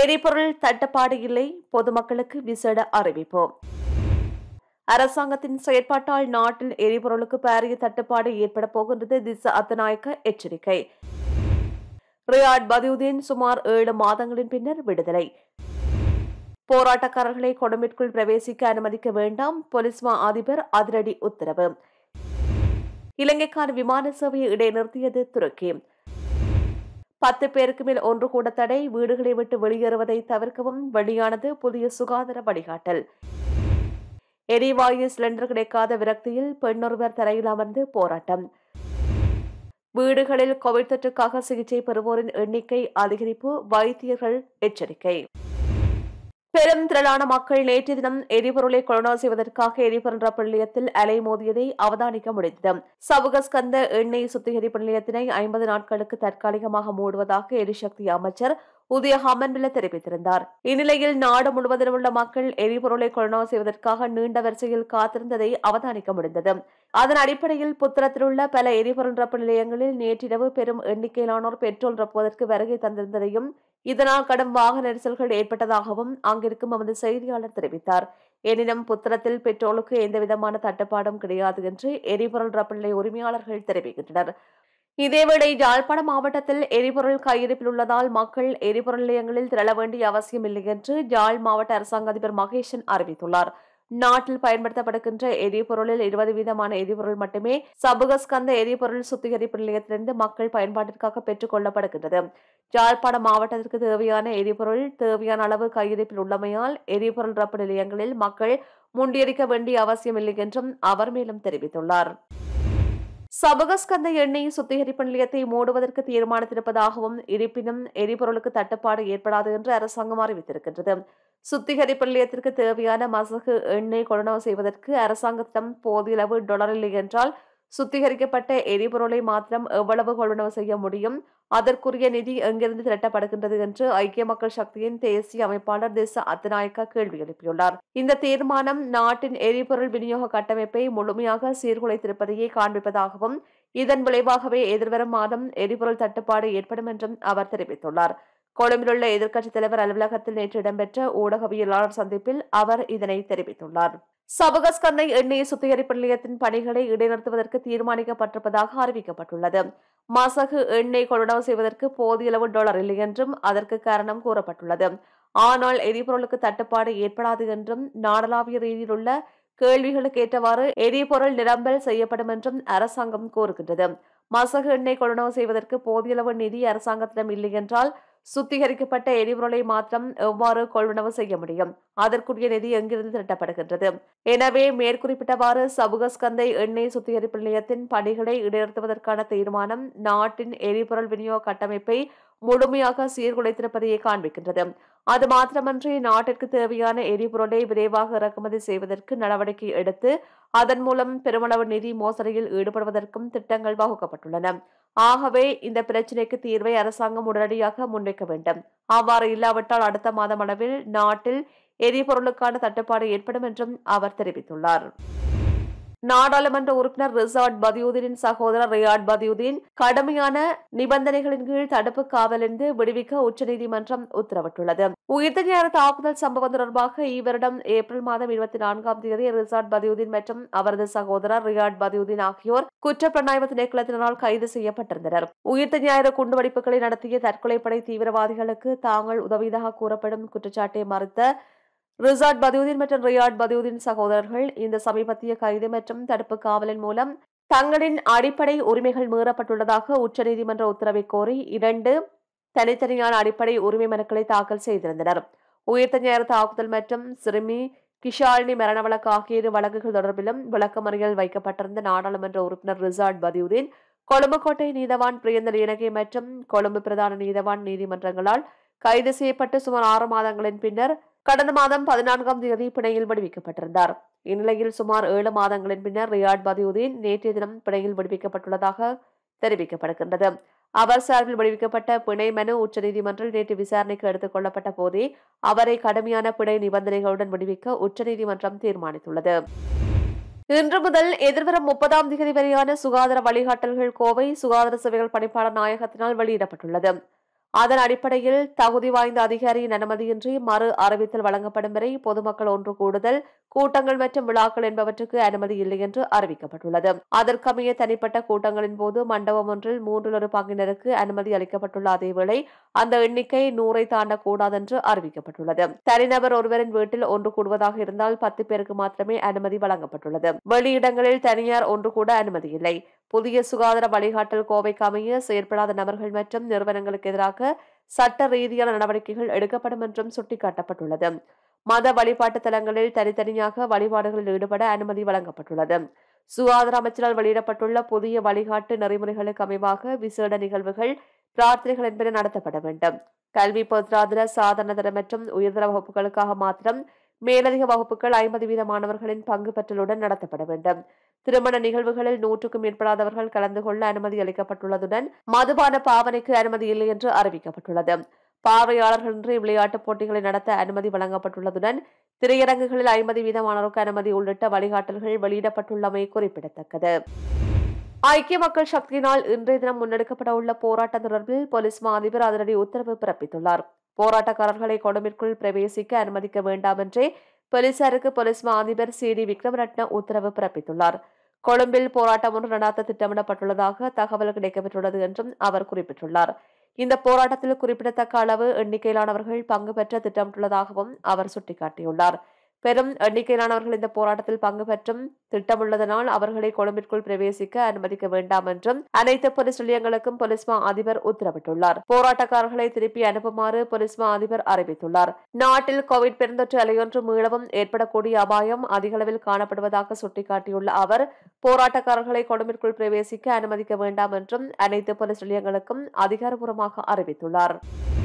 எரிபொருள் தட்டுப்பாடு இல்லை பொதுமக்களுக்கு விசேட அறிவிப்பு அரசாங்கத்தின் செயற்பாட்டால் நாட்டில் எரிபொருளுக்கு பாரிய தட்டுப்பாடு ஏற்பட போகின்றது திச அத்தநாயக்க எச்சரிக்கை ரியாட் பதியுதீன் சுமார் ஏழு மாதங்களின் பின்னர் விடுதலை போராட்டக்காரர்களை கொடும்பிற்குள் பிரவேசிக்க அனுமதிக்க வேண்டாம் போலீஸ் மா அதிபர் அதிரடி உத்தரவு இலங்கைக்கான விமான சேவையை இடைநிறுத்தியது துருக்கி பத்து பேருக்கு மேல் ஒன்று கூட தடை வீடுகளை விட்டு வெளியேறுவதை தவிர்க்கவும் வெளியானது புதிய சுகாதார வழிகாட்டல் எரிவாயு சிலிண்டர் கிடைக்காத விரக்தியில் பெண்ணொருவர் தரையில் அமர்ந்து போராட்டம் வீடுகளில் கோவிட் தொற்றுக்காக சிகிச்சை பெறுவோரின் எண்ணிக்கை அதிகரிப்பு வைத்தியர்கள் எச்சரிக்கை பெரும் திரளான மக்கள் நேற்று தினம் எரிபொருளை கொரோனா செய்வதற்காக எரிபொருள் ரப்ப நிலையத்தில் அலை மோதியதை அவதானிக்க முடிந்தது சவுகஸ்கந்த எண்ணெய் சுத்திகரிப்பு நிலையத்தினை ஐம்பது நாட்களுக்கு தற்காலிகமாக மூடுவதாக எரிசக்தி அமைச்சர் உதய ஹமன்பில தெரிவித்திருந்தார் இந்நிலையில் நாடு முழுவதிலும் உள்ள மக்கள் எரிபொருளை கொரோனா செய்வதற்காக நீண்ட வரிசையில் காத்திருந்ததை அவதானிக்க முடிந்தது அதன் அடிப்படையில் புத்திரத்தில் உள்ள பல எரிபொருள் ரப்பு நிலையங்களில் நேற்றிரவு பெரும் எண்ணிக்கையிலானோர் பெட்ரோல் ரப்புவதற்கு வருகை தந்திருந்ததையும் இதனால் கடும் வாகன நெரிசல்கள் ஏற்பட்டதாகவும் அங்கிருக்கும் எமது செய்தியாளர் தெரிவித்தார் எனினும் புத்திரத்தில் பெட்ரோலுக்கு எந்தவிதமான தட்டுப்பாடும் கிடையாது என்று எரிபொருள் ரப்பு நிலைய உரிமையாளர்கள் தெரிவிக்கின்றனர் இதேவேளை யாழ்ப்பாணம் மாவட்டத்தில் எரிபொருள் கையிருப்பில் உள்ளதால் மக்கள் எரிபொருள் நிலையங்களில் திரள வேண்டிய அவசியமில்லை என்று யாழ் மாவட்ட அரசாங்க அதிபர் மகேஷன் அறிவித்துள்ளார் நாட்டில் பயன்படுத்தப்படுகின்ற எரிபொருளில் இருபது வீதமான எரிபொருள் மட்டுமே சபுகஸ்கந்த எரிபொருள் சுத்திகரிப்பு நிலையத்திலிருந்து மக்கள் பயன்பாட்டிற்காக பெற்றுக் கொள்ளப்படுகின்றது யாழ்ப்பாணம் மாவட்டத்திற்கு தேவையான எரிபொருள் தேவையான அளவு கையிருப்பில் உள்ளமையால் எரிபொருள் ரப்பு நிலையங்களில் மக்கள் முண்டியடிக்க வேண்டிய அவசியமில்லை என்றும் அவர் மேலும் தெரிவித்துள்ளார் சபகஸ்கந்த எண்ணெய் சுத்திகரிப்பு நிலையத்தை மூடுவதற்கு தீர்மானித்திருப்பதாகவும் இருப்பினும் எரிபொருளுக்கு தட்டுப்பாடு ஏற்படாது என்று அரசாங்கம் அறிவித்திருக்கின்றது சுத்திகரிப்பு நிலையத்திற்கு தேவையான மசகு எண்ணெய் கொள்வனவு செய்வதற்கு அரசாங்கத்திடம் போதிய அளவு டொலர் இல்லை என்றால் சுத்திகரிக்கப்பட்ட எரிபொருளை மாத்திரம் எவ்வளவு கொள்வனவு செய்ய முடியும் அதற்குரிய நிதி எங்கிருந்து திரட்டப்படுகின்றது என்று ஐக்கிய மக்கள் சக்தியின் தேசிய அமைப்பாளர் தேச அத்தநாயக்கா கேள்வி எழுப்பியுள்ளார் இந்த தீர்மானம் நாட்டின் எரிபொருள் விநியோக கட்டமைப்பை முழுமையாக சீர்குலைத்திருப்பதையே காண்பிப்பதாகவும் இதன் விளைவாகவே எதிர்வரும் மாதம் எரிபொருள் தட்டுப்பாடு ஏற்படும் என்றும் அவர் தெரிவித்துள்ளார் கொழும்பிலுள்ள எதிர்க்கட்சித் தலைவர் அலுவலகத்தில் நேற்று இடம்பெற்ற ஊடகவியலாளர் சந்திப்பில் அவர் இதனை தெரிவித்துள்ளார் சபகஸ்கந்தை எண்ணெய் சுத்திகரிப்பு நிலையத்தின் பணிகளை இடைநிறுத்துவதற்கு தீர்மானிக்கப்பட்டிருப்பதாக அறிவிக்கப்பட்டுள்ளது மசகு எண்ணெய் கொள்வனவு செய்வதற்கு போதிய அளவு டாலர் இல்லை என்றும் அதற்கு காரணம் கூறப்பட்டுள்ளது ஆனால் எரிபொருளுக்கு தட்டுப்பாடு ஏற்படாது என்றும் நாடளாவிய ரீதியில் உள்ள கேள்விகளுக்கு ஏற்றவாறு எரிபொருள் நிரம்பல் செய்யப்படும் என்றும் அரசாங்கம் கூறுகின்றது மசகு எண்ணெய் கொள்வனவு செய்வதற்கு போதிய அளவு நிதி அரசாங்கத்திடம் இல்லை என்றால் சுத்திகரிக்கப்பட்ட எரிபொருளை மாத்திரம் எவ்வாறு கொள்வனவு செய்ய முடியும் அதற்குரிய நிதி எங்கிருந்து திரட்டப்படுகின்றது எனவே மேற்குறிப்பிட்டவாறு சபுகஸ்கந்தை எண்ணெய் சுத்திகரிப்பு நிலையத்தின் பணிகளை இடைநிறுத்துவதற்கான தீர்மானம் நாட்டின் எரிபொருள் விநியோக கட்டமைப்பை முழுமையாக சீர்குலைத்திருப்பதையே காண்பிக்கின்றது அது மாத்திரமன்றி நாட்டிற்கு தேவையான எரிபொருளை விரைவாக இறக்குமதி செய்வதற்கு நடவடிக்கை எடுத்து அதன் மூலம் பெருமளவு நிதி மோசடியில் ஈடுபடுவதற்கும் திட்டங்கள் வகுக்கப்பட்டுள்ளன ஆகவே இந்த பிரச்சினைக்கு தீர்வை அரசாங்கம் உடனடியாக முன்வைக்க வேண்டும் அவ்வாறு இல்லாவிட்டால் அடுத்த மாதம் அளவில் நாட்டில் எரிபொருளுக்கான தட்டுப்பாடு ஏற்படும் என்றும் அவர் தெரிவித்துள்ளார் நாடாளுமன்ற உறுப்பினர் ரிசார்ட் பதியுதீனின் சகோதரர் ரியாட் பதியுதீன் கடுமையான நிபந்தனைகளின் கீழ் தடுப்பு காவலிருந்து விடுவிக்க உச்சநீதிமன்றம் உத்தரவிட்டுள்ளது உயிர்த்தஞான தாக்குதல் சம்பவம் தொடர்பாக இவரிடம் ஏப்ரல் மாதம் இருபத்தி நான்காம் தேதி ரிசார்ட் பதியுதீன் மற்றும் அவரது சகோதரர் ரியாட் பதியுதீன் ஆகியோர் குற்றப்புலனாய்வு திணைக்களத்தினால் கைது செய்யப்பட்டிருந்தனர் உயிர்த்த ஞாயிறு குண்டுவெடிப்புகளை நடத்திய தற்கொலைப்படை தீவிரவாதிகளுக்கு தாங்கள் உதவியதாக கூறப்படும் குற்றச்சாட்டை மறுத்த ரிசார்ட் பதியுதீன் மற்றும் ரியாட் பதியுதீன் சகோதரர்கள் இந்த சமீபத்திய கைது மற்றும் தடுப்பு காவலின் மூலம் தங்களின் அடிப்படை உரிமைகள் மீறப்பட்டுள்ளதாக உச்சநீதிமன்ற உத்தரவை கோரி இரண்டு தனித்தனியான அடிப்படை உரிமை மனுக்களை தாக்கல் செய்திருந்தனர் உயிர்த்த நேர தாக்குதல் மற்றும் சிறுமி கிஷாலினி மரண வழக்கு ஆகிய இரு வழக்குகள் தொடர்பிலும் விளக்கமறியல் வைக்கப்பட்டிருந்த நாடாளுமன்ற உறுப்பினர் ரிசார்ட் பதியுதீன் கொழும்புக்கோட்டை நீதவான் பிரியந்தல் இணகை மற்றும் கொழும்பு பிரதான நீதவான் நீதிமன்றங்களால் கைது செய்யப்பட்டு சுமார் ஆறு மாதங்களின் பின்னர் கடந்த மாதம் பதினான்காம் தேதி பிணையில் விடுவிக்கப்பட்டிருந்தார் இந்நிலையில் சுமார் ஏழு மாதங்களின் பின்னர் ரியாட் பதியுதீன் நேற்றைய தினம் பிணையில் விடுவிக்கப்பட்டுள்ளதாக தெரிவிக்கப்படுகின்றது அவர் சார்பில் விடுவிக்கப்பட்ட பிணை மனு உச்சநீதிமன்றில் நேற்று விசாரணைக்கு எடுத்துக் கொள்ளப்பட்ட போதே அவரை கடுமையான பிணை நிபந்தனைகளுடன் விடுவிக்க உச்சநீதிமன்றம் தீர்மானித்துள்ளது இன்று முதல் எதிர்வரும் முப்பதாம் தேதி வரையான சுகாதார வழிகாட்டல்கள் கோவை சுகாதார சேவைகள் பணிப்பாளர் நாயகத்தினால் வெளியிடப்பட்டுள்ளது அதன் அடிப்படையில் தகுதி வாய்ந்த அதிகாரியின் அனுமதியின்றி மறு அறிவித்தல் வழங்கப்படும் வரை பொதுமக்கள் ஒன்று கூடுதல் கூட்டங்கள் மற்றும் விழாக்கள் என்பவற்றுக்கு அனுமதி இல்லை என்று அறிவிக்கப்பட்டுள்ளது அதற்கமைய தனிப்பட்ட கூட்டங்களின் போது மண்டபம் ஒன்றில் மூன்றில் ஒரு பங்கினருக்கு அனுமதி அளிக்கப்பட்டுள்ள அதேவேளை அந்த எண்ணிக்கை நூறை தாண்டக்கூடாது என்று அறிவிக்கப்பட்டுள்ளது தனிநபர் ஒருவரின் வீட்டில் ஒன்று கூடுவதாக இருந்தால் பத்து பேருக்கு மாத்திரமே அனுமதி வழங்கப்பட்டுள்ளது வெளியிடங்களில் தனியார் ஒன்று கூட அனுமதி இல்லை புதிய சுகாதார வழிகாட்டல் கோவைக்கு அமைய செயற்படாத நபர்கள் மற்றும் நிறுவனங்களுக்கு எதிராக சட்ட ரீதியான நடவடிக்கைகள் எடுக்கப்படும் என்றும் சுட்டிக்காட்டப்பட்டுள்ளது மத வழிபாட்டு தலங்களில் தனித்தனியாக வழிபாடுகளில் ஈடுபட அனுமதி வழங்கப்பட்டுள்ளது சுகாதார அமைச்சரால் வெளியிடப்பட்டுள்ள புதிய வழிகாட்டு நெறிமுறைகளுக்கு அமைவாக விசேட நிகழ்வுகள் பிரார்த்தனைகள் என்பன நடத்தப்பட வேண்டும் கல்வி பொதுராதர சாதாரணதர மற்றும் உயர்தர வகுப்புகளுக்காக மாத்திரம் மேலதிக வகுப்புகள் ஐம்பது வீத மாணவர்களின் பங்கு பெற்றலுடன் நடத்தப்பட வேண்டும் திருமண நிகழ்வுகளில் நூற்றுக்கும் மேற்படாதவர்கள் கலந்து கொள்ள அனுமதி அளிக்கப்பட்டுள்ளதுடன் மதுபான பாவனைக்கு அனுமதி இல்லை என்று அறிவிக்கப்பட்டுள்ளது பார்வையாளர்களின்றி விளையாட்டுப் போட்டிகளை நடத்த அனுமதி வழங்கப்பட்டுள்ளதுடன் திரையரங்குகளில் ஐம்பது வீதமானோருக்கு அனுமதி உள்ளிட்ட வழிகாட்டல்கள் வெளியிடப்பட்டுள்ளமை குறிப்பிடத்தக்கது ஐக்கிய மக்கள் சக்தியினால் இன்றைய தினம் முன்னெடுக்கப்பட உள்ள போராட்டம் தொடர்பில் போலீஸ் மா அதிபர் அதிரடி உத்தரவு பிறப்பித்துள்ளார் போராட்டக்காரர்களை கொழும்பிற்குள் பிரவேசிக்க அனுமதிக்க வேண்டாம் என்றே போலீசாருக்கு போலீஸ் மா அதிபர் சி டி விக்ரமரட்ன உத்தரவு பிறப்பித்துள்ளார் கொழும்பில் போராட்டம் ஒன்று நடாத்த திட்டமிடப்பட்டுள்ளதாக தகவல் கிடைக்கப்பெற்றுள்ளது என்றும் அவர் குறிப்பிட்டுள்ளார் இந்த போராட்டத்தில் குறிப்பிடத்தக்க அளவு எண்ணிக்கையிலானவர்கள் பங்கு பெற்ற திட்டமிட்டுள்ளதாகவும் அவர் சுட்டிக்காட்டியுள்ளார் பெரும் எண்ணிக்கையிலானவர்கள் இந்த போராட்டத்தில் பங்கு பெற்றும் திட்டமுள்ளதனால் அவர்களை கொழும்பிற்குள் பிரவேசிக்க அனுமதிக்க வேண்டாம் என்றும் அனைத்து போலீஸ் நிலையங்களுக்கும் போலீஸ் மா அதிபர் உத்தரவிட்டுள்ளார் போராட்டக்காரர்களை திருப்பி அனுப்புமாறு போலீஸ் மா அதிபர் அறிவித்துள்ளார் நாட்டில் கோவிட் பெருந்தொற்று அலையொன்று மீளவும் ஏற்படக்கூடிய அபாயம் அதிகளவில் காணப்படுவதாக சுட்டிக்காட்டியுள்ள அவர் போராட்டக்காரர்களை கொழும்பிற்குள் பிரவேசிக்க அனுமதிக்க வேண்டாம் என்றும் அனைத்து போலீஸ் நிலையங்களுக்கும் அதிகாரப்பூர்வமாக அறிவித்துள்ளார்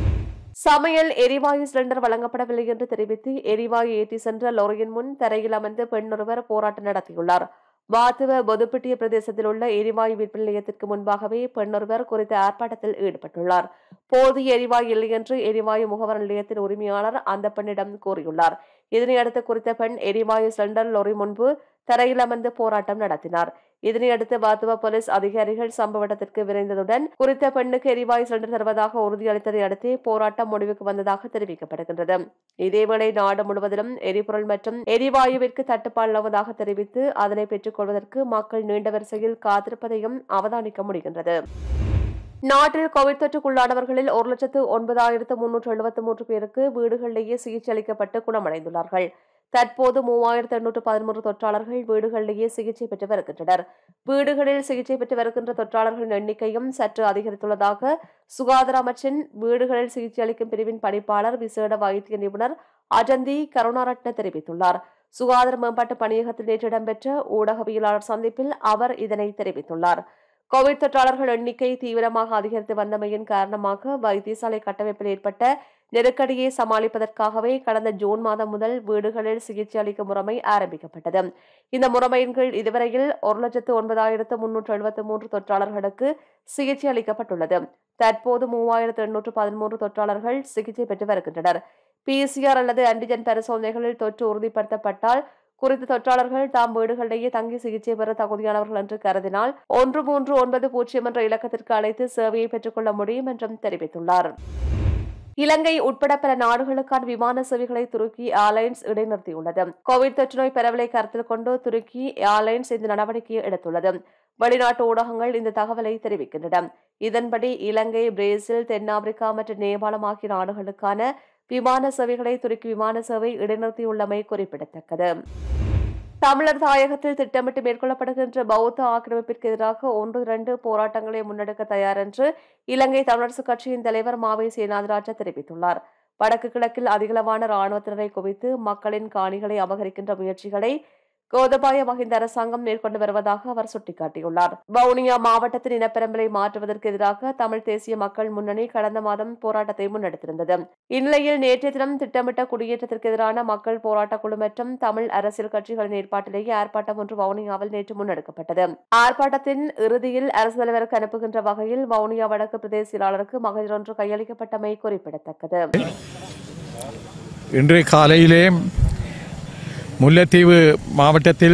சமையல் எரிவாயு சிலிண்டர் வழங்கப்படவில்லை என்று தெரிவித்து எரிவாயு ஏற்றி சென்ற லொரியின் முன் தரையில் அமர்ந்து பெண்ணொருவர் போராட்டம் நடத்தியுள்ளார் வாத்துவ பொதுப்பட்டிய பிரதேசத்தில் உள்ள எரிவாயு விற்பனை நிலையத்திற்கு முன்பாகவே பெண்ணொருவர் குறித்த ஆர்ப்பாட்டத்தில் ஈடுபட்டுள்ளார் போதிய எரிவாயு இல்லை என்று எரிவாயு முகவர் நிலையத்தின் உரிமையாளர் அந்த பெண்ணிடம் கூறியுள்ளார் இதனையடுத்து குறித்த பெண் எரிவாயு சிலிண்டர் லொரி முன்பு தரையில் அமர்ந்து போராட்டம் நடத்தினார் இதனையடுத்து வாத்துவ போலீஸ் அதிகாரிகள் சம்பவ இடத்திற்கு விரைந்ததுடன் குறித்த பெண்ணுக்கு எரிவாயு சிலிண்டர் தருவதாக உறுதியளித்ததை அடுத்து போராட்டம் முடிவுக்கு வந்ததாக தெரிவிக்கப்படுகின்றது இதேவேளை நாடு முழுவதிலும் எரிபொருள் மற்றும் எரிவாயுவிற்கு தட்டுப்பாடு நிலவுவதாக தெரிவித்து அதனை பெற்றுக் கொள்வதற்கு மக்கள் நீண்ட வரிசையில் காத்திருப்பதையும் அவதானிக்க முடிகின்றது நாட்டில் கோவிட் தொற்றுக்குள்ளானவர்களில் ஒரு லட்சத்து ஒன்பதாயிரத்து முன்னூற்று எழுபத்தி மூன்று பேருக்கு வீடுகளிலேயே சிகிச்சை அளிக்கப்பட்டு குணமடைந்துள்ளார்கள் தற்போது மூவாயிரத்து எண்ணூற்று பதிமூன்று தொற்றாளர்கள் வீடுகளிலேயே சிகிச்சை பெற்று வருகின்றனர் வீடுகளில் சிகிச்சை பெற்று வருகின்ற தொற்றாளர்களின் எண்ணிக்கையும் சற்று அதிகரித்துள்ளதாக சுகாதார அமைச்சின் வீடுகளில் சிகிச்சை அளிக்கும் பிரிவின் பணிப்பாளர் விசேட வைத்திய நிபுணர் அஜந்தி கருணாரட்ன தெரிவித்துள்ளார் சுகாதார மேம்பாட்டு பணியகத்தில் நேற்று இடம்பெற்ற ஊடகவியலாளர் சந்திப்பில் அவர் இதனை தெரிவித்துள்ளார் கோவிட் தொற்றாளர்கள் எண்ணிக்கை தீவிரமாக அதிகரித்து வந்தமையின் காரணமாக வைத்தியசாலை கட்டமைப்பில் ஏற்பட்ட நெருக்கடியை சமாளிப்பதற்காகவே கடந்த ஜூன் மாதம் முதல் வீடுகளில் சிகிச்சை அளிக்கும் முறைமை ஆரம்பிக்கப்பட்டது இந்த முறைமையின் கீழ் இதுவரையில் ஒரு லட்சத்து ஒன்பதாயிரத்து முன்னூற்று எழுபத்தி மூன்று தொற்றாளர்களுக்கு சிகிச்சை அளிக்கப்பட்டுள்ளது தற்போது மூவாயிரத்து எண்ணூற்று பதிமூன்று தொற்றாளர்கள் சிகிச்சை பெற்று வருகின்றனர் பிசிஆர் அல்லது ஆன்டிஜென் பரிசோதனைகளில் தொற்று உறுதிப்படுத்தப்பட்டால் குறித்த தொற்றாளர்கள் தாம் வீடுகளிலேயே தங்கி சிகிச்சை பெற தகுதியானவர்கள் என்று கருதினால் ஒன்று மூன்று ஒன்பது பூஜ்ஜியம் என்ற இலக்கத்திற்கு அழைத்து சேவையை பெற்றுக்கொள்ள முடியும் என்றும் தெரிவித்துள்ளார் இலங்கை உட்பட பல நாடுகளுக்கான விமான சேவைகளை துருக்கி ஏர்லைன்ஸ் இடைநிறுத்தியுள்ளது கோவிட் தொற்று நோய் பரவலை கருத்தில் கொண்டு துருக்கி ஏர்லைன்ஸ் இந்த நடவடிக்கையை எடுத்துள்ளது வெளிநாட்டு ஊடகங்கள் இந்த தகவலை தெரிவிக்கின்றன இதன்படி இலங்கை பிரேசில் தென்னாப்பிரிக்கா மற்றும் நேபாளம் ஆகிய நாடுகளுக்கான விமான சேவைகளை துருக்கி விமான சேவை இடைநிறுத்தியுள்ளமை குறிப்பிடத்தக்கது தமிழர் தாயகத்தில் திட்டமிட்டு மேற்கொள்ளப்படுகின்ற பௌத்த ஆக்கிரமிப்பிற்கு எதிராக ஒன்று இரண்டு போராட்டங்களை முன்னெடுக்க தயார் என்று இலங்கை தமிழரசுக் கட்சியின் தலைவர் மாவை சேனாதிராஜா தெரிவித்துள்ளார் வடக்கு கிழக்கில் அதிகளவான ராணுவத்தினரை குவித்து மக்களின் காணிகளை அபகரிக்கின்ற முயற்சிகளை கோதபாய மஹிந்த அரசாங்கம் மேற்கொண்டு வருவதாக அவர் சுட்டிக்காட்டியுள்ளார் வவுனியா மாவட்டத்தின் இனப்பெரம்பலை மாற்றுவதற்கு எதிராக தமிழ் தேசிய மக்கள் முன்னணி கடந்த மாதம் போராட்டத்தை முன்னெடுத்திருந்தது இந்நிலையில் நேற்றைய தினம் திட்டமிட்ட குடியேற்றத்திற்கு எதிரான மக்கள் போராட்டக் குழு மற்றும் தமிழ் அரசியல் கட்சிகளின் ஏற்பாட்டிலேயே ஆர்ப்பாட்டம் ஒன்று வவுனியாவில் நேற்று முன்னெடுக்கப்பட்டது ஆர்ப்பாட்டத்தின் இறுதியில் அரசு தலைவருக்கு அனுப்புகின்ற வகையில் வவுனியா வடக்கு பிரதேச செயலாளருக்கு மகளிர் ஒன்று கையளிக்கப்பட்டமை குறிப்பிடத்தக்கது இன்று காலையிலே முல்லைத்தீவு மாவட்டத்தில்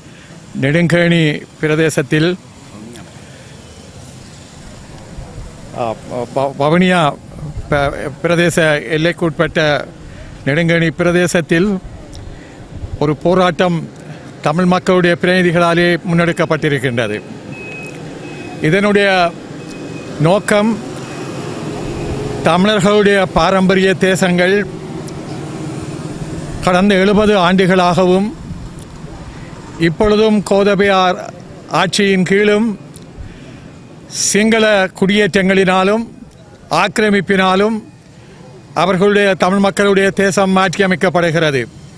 நெடுங்கேணி பிரதேசத்தில் அஹ், வ- வவுனியா ப- பிரதேச எல்லைக்குட்பட்ட நெடுங்கணி பிரதேசத்தில் ஒரு போராட்டம் தமிழ் மக்களுடைய பிரதிநிதிகளாலே முன்னெடுக்கப்பட்டிருக்கின்றது இதனுடைய நோக்கம் தமிழர்களுடைய பாரம்பரிய தேசங்கள் கடந்த எழுபது ஆண்டுகளாகவும் இப்பொழுதும் கோதபையார் ஆட்சியின் கீழும் சிங்கள குடியேற்றங்களினாலும் ஆக்கிரமிப்பினாலும் அவர்களுடைய தமிழ் மக்களுடைய தேசம் மாற்றியமைக்கப்படுகிறது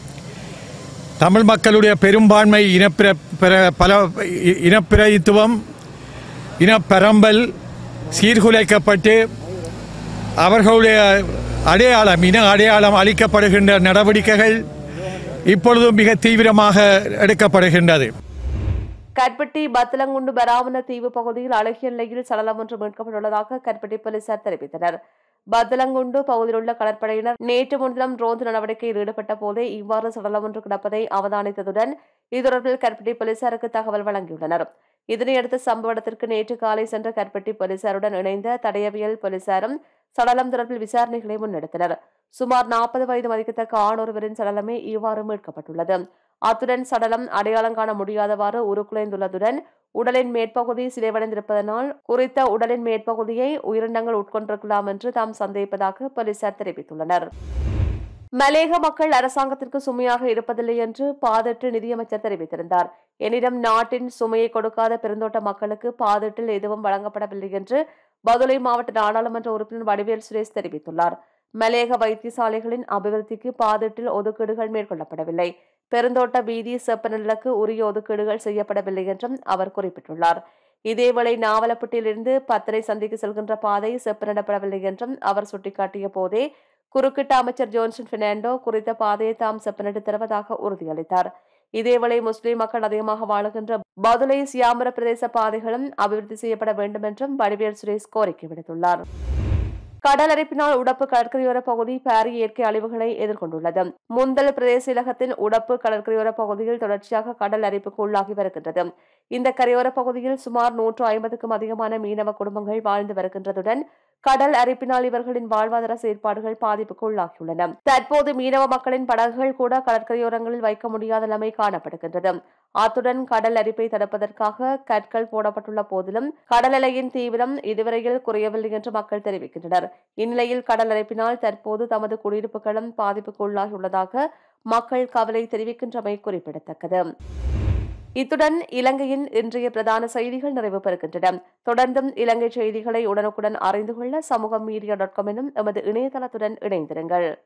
தமிழ் மக்களுடைய பெரும்பான்மை இனப்பிர பிர- பல இ- இனப்பிரதித்துவம் இனப்பரம்பல் சீர்குலைக்கப்பட்டு அவர்களுடைய அடையாளம் இன அடையாளம் அளிக்கப்படுகின்ற நடவடிக்கைகள் இப்பொழுதும் மிக தீவிரமாக எடுக்கப்படுகின்றது கற்பட்டி பத்தலங்குண்டு பராமன தீவு பகுதியில் அழகிய நிலையில் சடலம் ஒன்று மீட்கப்பட்டுள்ளதாக கற்பட்டி போலீசார் தெரிவித்தனர் பத்தலங்குண்டு பகுதியில் உள்ள கடற்படையினர் நேற்று முன்தினம் ரோந்து நடவடிக்கையில் ஈடுபட்ட போதே இவ்வாறு சடலம் ஒன்று கிடப்பதை அவதானித்ததுடன் இது தொடர்பில் கற்பட்டி போலீசாருக்கு தகவல் வழங்கியுள்ளனர் இதனையடுத்து சம்பவ இடத்திற்கு நேற்று காலை சென்ற கற்பட்டி போலீசாருடன் இணைந்த தடயவியல் போலீசாரும் சடலம் தொடர்பில் விசாரணைகளை முன்னெடுத்தனர் சுமார் நாற்பது வயது மதிக்கத்தக்க ஆண் ஒருவரின் சடலமே இவ்வாறு மீட்கப்பட்டுள்ளது அத்துடன் சடலம் அடையாளம் காண முடியாதவாறு உருக்குலைந்துள்ளதுடன் உடலின் மேற்பகுதி சிதைவடைந்திருப்பதனால் குறித்த உடலின் மேற்பகுதியை உயிரினங்கள் உட்கொண்டிருக்கலாம் என்று தாம் சந்தேகிப்பதாக போலீசார் தெரிவித்துள்ளனர் மலேக மக்கள் அரசாங்கத்திற்கு சுமையாக இருப்பதில்லை என்று பாதட்டு நிதியமைச்சர் தெரிவித்திருந்தார் எனினும் நாட்டின் சுமையை கொடுக்காத பெருந்தோட்ட மக்களுக்கு பாதட்டில் எதுவும் வழங்கப்படவில்லை என்று பதுளை மாவட்ட நாடாளுமன்ற உறுப்பினர் வடிவேல் சுரேஷ் தெரிவித்துள்ளார் மலேக வைத்தியசாலைகளின் அபிவிருத்திக்கு பாதட்டில் ஒதுக்கீடுகள் மேற்கொள்ளப்படவில்லை பெருந்தோட்ட வீதி செப்பநிலக்கு உரிய ஒதுக்கீடுகள் செய்யப்படவில்லை என்றும் அவர் குறிப்பிட்டுள்ளார் இதேவேளை நாவலப்பட்டியிலிருந்து பத்தரை சந்திக்கு செல்கின்ற பாதை செப்பனிடப்படவில்லை என்றும் அவர் சுட்டிக்காட்டிய போதே குறுக்கிட்ட அமைச்சர் ஜோன்சன் பெர்னாண்டோ குறித்த பாதையை தாம் செப்பனிட்டு தருவதாக உறுதியளித்தார் இதேவேளை முஸ்லிம் மக்கள் அதிகமாக வாழுகின்ற பதுளை சியாமர பிரதேச பாதைகளும் அபிவிருத்தி செய்யப்பட வேண்டும் என்றும் வடிவேல் சுரேஷ் கோரிக்கை விடுத்துள்ளார் கடல் அரிப்பினால் உடப்பு கடற்கரையோர பகுதி பாரிய இயற்கை அழிவுகளை எதிர்கொண்டுள்ளது முந்தல் பிரதேச இலகத்தின் உடப்பு கடற்கரையோர பகுதியில் தொடர்ச்சியாக கடல் அரிப்புக்கு உள்ளாகி வருகின்றது இந்த கரையோர பகுதியில் சுமார் நூற்று ஐம்பதுக்கும் அதிகமான மீனவ குடும்பங்கள் வாழ்ந்து வருகின்றதுடன் கடல் அரிப்பினால் இவர்களின் வாழ்வாதார செயற்பாடுகள் பாதிப்புக்கு உள்ளாகியுள்ளன தற்போது மீனவ மக்களின் படகுகள் கூட கடற்கரையோரங்களில் வைக்க முடியாத நிலைமை காணப்படுகின்றது அத்துடன் கடல் அரிப்பை தடுப்பதற்காக கற்கள் போடப்பட்டுள்ள போதிலும் கடல் அலையின் தீவிரம் இதுவரையில் குறையவில்லை என்று மக்கள் தெரிவிக்கின்றனர் இந்நிலையில் கடல் அரிப்பினால் தற்போது தமது குடியிருப்புகளும் பாதிப்புக்கு உள்ளாகியுள்ளதாக மக்கள் கவலை தெரிவிக்கின்றமை குறிப்பிடத்தக்கது இத்துடன் இலங்கையின் இன்றைய பிரதான செய்திகள் நிறைவு பெறுகின்றன தொடர்ந்தும் இலங்கை செய்திகளை உடனுக்குடன் அறிந்து கொள்ள சமூகம் மீடியா டாட் காம் எனும் எமது இணையதளத்துடன் இணைந்திருங்கள்